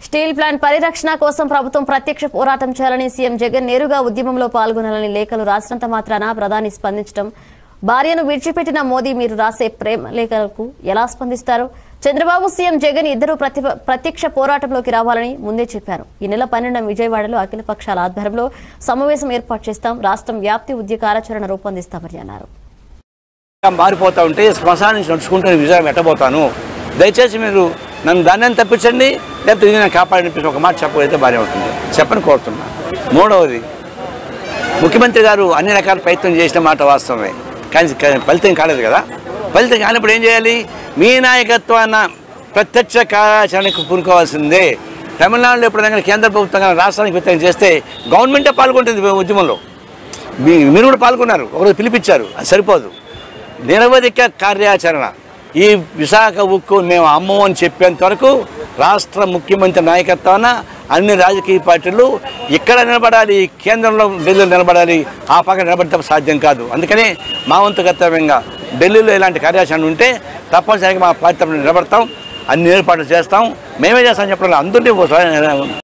steel plant పరిరక్షణ కోసం ప్రభుత్వం ప్రత్యక్ష పోరాటం చేయాలని సీఎం జగన్ నేరుగా ఉద్యమంలో పాల్గొనాలని లేఖలు రాసినంత మాత్రాన ప్రధాని స్పందించడం భార్యను విడిచిపెట్టిన మోదీ మీరు రాసే ప్రేమ లేఖలకు ఎలా స్పందిస్తారు చంద్రబాబు సీఎం జగన్ ఇద్దరు ప్రతిభ- ప్రత్యక్ష పోరాటంలోకి రావాలని ముందే చెప్పారు ఈ నెల పన్నెండున విజయవాడలో అఖిల పక్షాల ఆధ్వర్యంలో సమావేశం ఏర్పాటు చేస్తాం రాష్ట్రం వ్యాప్తి ఉద్య కార్యాచరణ రూపొందిస్తామని అన్నారు మారిపోతా ఉంటే శ్మశానం నుంచి నడుచుకుంటూ నేను విజయం ఎట్టబోతాను దయచేసి మీరు నన్ను దాన్ని తప్పించండి లేకపోతే ఇది నేను కాపాడని ఒక మాట చెప్పగలిగితే బాగానే ఉంటుంది చెప్పని కోరుతున్నా మూడవది ముఖ్యమంత్రి గారు అన్ని రకాల ప్రయత్నం చేసిన మాట వాస్తవమే కానీ కానీ ఫలితం కాలేదు కదా ఫలితం కానప్పుడు ఏం చేయాలి మీ నాయకత్వాన ప్రత్యక్ష కార్యాచరణకు పూనుకోవాల్సిందే తమిళనాడులో ఎప్పుడైనా కేంద్ర ప్రభుత్వం కానీ రాష్ట్రానికి వ్యతిరేకం చేస్తే గవర్నమెంటే పాల్గొంటుంది ఉద్యమంలో మీ మీరు కూడా పాల్గొన్నారు ఒకరోజు పిలిపించారు అది సరిపోదు నిరవధిక కార్యాచరణ ఈ విశాఖ ఉక్కు మేము అమ్మం అని చెప్పేంత వరకు రాష్ట్ర ముఖ్యమంత్రి నాయకత్వాన అన్ని రాజకీయ పార్టీలు ఇక్కడ నిలబడాలి కేంద్రంలో ఢిల్లీలో నిలబడాలి ఆ పక్కన నిలబడటం సాధ్యం కాదు అందుకని మా వంతు కర్తవ్యంగా ఢిల్లీలో ఇలాంటి కార్యాచరణ ఉంటే తప్పనిసరిగా మా పార్టీ తరపున నిలబడతాం అన్ని ఏర్పాట్లు చేస్తాం మేమే చేస్తాం చెప్పడం అందరినీ